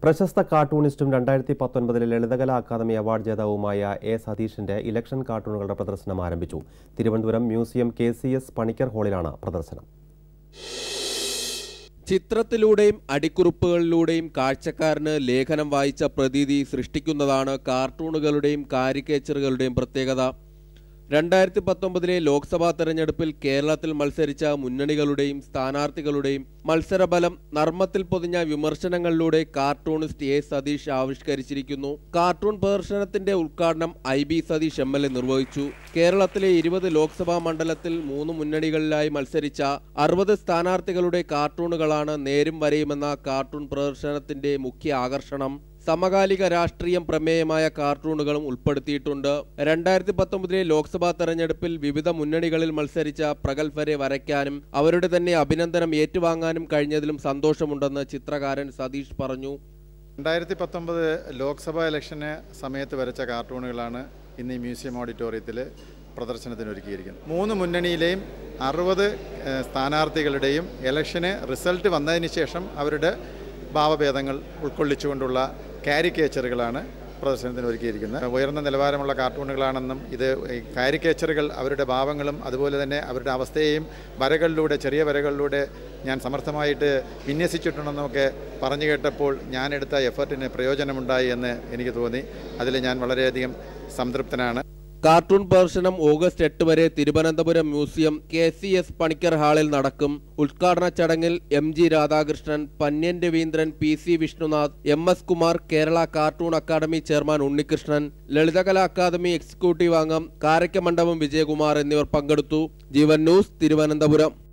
പ്രശസ്ത കാർട്ടൂണിസ്റ്റും രണ്ടായിരത്തി പത്തൊൻപതിലെ ലളിതകലാ അക്കാദമി അവാർഡ് ജേതാവുമായ എ സതീഷിന്റെ ഇലക്ഷൻ കാർട്ടൂണുകളുടെ പ്രദർശനം ആരംഭിച്ചു Thiruvananthapuram museum K C S Panicker ഹാളിലാണ് പ്രദർശനം ചിത്രത്തിലൂടെയും അടിക്കുറിപ്പുകളിലൂടെയും കാഴ്ചക്കാരന് ലേഖനം വായിച്ച പ്രതീതി സൃഷ്ടിക്കുന്നതാണ് കാർട്ടൂണുകളുടെയും കാരിക്കേച്ചറുകളുടെയും പ്രത്യേകത രണ്ടായിരത്തി പത്തൊമ്പതിലെ ലോക്സഭാ തെരഞ്ഞെടുപ്പിൽ കേരളത്തിൽ മത്സരിച്ച മുന്നണികളുടെയും സ്ഥാനാർത്ഥികളുടെയും മത്സരഫലം നർമ്മത്തിൽ പൊതിഞ്ഞ വിമർശനങ്ങളിലൂടെ കാർട്ടൂണിസ്റ്റ് എ സതീഷ് ആവിഷ്കരിച്ചിരിക്കുന്നു കാർട്ടൂൺ പ്രദർശനത്തിന്റെ ഉദ്ഘാടനം I B Satheesh M L A നിർവഹിച്ചു കേരളത്തിലെ ഇരുപത് ലോക്സഭാ മണ്ഡലത്തിൽ മൂന്ന് മുന്നണികളിലായി മത്സരിച്ച അറുപത് സ്ഥാനാർത്ഥികളുടെ കാർട്ടൂണുകളാണ് നേരും വരയുമെന്ന കാർട്ടൂൺ പ്രദർശനത്തിന്റെ മുഖ്യ ആകർഷണം സമകാലിക രാഷ്ട്രീയം പ്രമേയമായ കാർട്ടൂണുകളും ഉൾപ്പെടുത്തിയിട്ടുണ്ട് രണ്ടായിരത്തി പത്തൊമ്പതിലെ ലോക്സഭാ തെരഞ്ഞെടുപ്പിൽ വിവിധ മുന്നണികളിൽ മത്സരിച്ച പ്രഗത്ഭരെ വരയ്ക്കാനും അവരുടെ തന്നെ അഭിനന്ദനം ഏറ്റുവാങ്ങാനും കഴിഞ്ഞതിലും സന്തോഷമുണ്ടെന്ന് ചിത്രകാരൻ സതീഷ് പറഞ്ഞു രണ്ടായിരത്തി പത്തൊമ്പത് ലോക്സഭാ ഇലക്ഷന് സമയത്ത് വരച്ച കാർട്ടൂണുകളാണ് ഇന്ന് ഈ മ്യൂസിയം ഓഡിറ്റോറിയത്തിൽ പ്രദർശനത്തിന് ഒരുക്കിയിരിക്കുന്നത് മൂന്ന് മുന്നണിയിലെയും അറുപത് ഏഹ്, സ്ഥാനാർത്ഥികളുടെയും ഇലക്ഷന് റിസൾട്ട് വന്നതിന് ശേഷം അവരുടെ ഭാവഭേദങ്ങൾ ഉൾക്കൊള്ളിച്ചുകൊണ്ടുള്ള കാരിക്കേച്ചറുകളാണ് പ്രദർശനത്തിന് ഒരുക്കിയിരിക്കുന്നത് ഉയർന്ന നിലവാരമുള്ള കാർട്ടൂണുകളാണെന്നും ഇത് ഈ കാരിക്കേച്ചറുകൾ അവരുടെ ഭാവങ്ങളും അതുപോലെ തന്നെ അവരുടെ അവസ്ഥയെയും വരകളിലൂടെ ചെറിയ വരകളിലൂടെ ഞാൻ സമർത്ഥമായിട്ട് വിന്യസിച്ചിട്ടുണ്ടെന്നൊക്കെ പറഞ്ഞു കേട്ടപ്പോൾ ഞാനെടുത്ത എഫർട്ടിന് പ്രയോജനമുണ്ടായി എന്ന് എനിക്ക് തോന്നി അതിൽ ഞാൻ വളരെയധികം സംതൃപ്തനാണ് കാർട്ടൂൺ പ്രദർശനം ഓഗസ്റ്റ് എട്ട് വരെ Thiruvananthapuram museum K C S Panicker ഹാളിൽ നടക്കും ഉദ്ഘാടന ചടങ്ങിൽ M G Radhakrishnan Pannyan Raveendran P C Vishnunath M S Kumar Kerala cartoon academy chairman Unnikrishnan Lalithakala academy executive അംഗം കാരയ്ക്കമണ്ഡപം വിജയകുമാർ എന്നിവർ പങ്കെടുത്തു ജീവൻ ന്യൂസ് തിരുവനന്തപുരം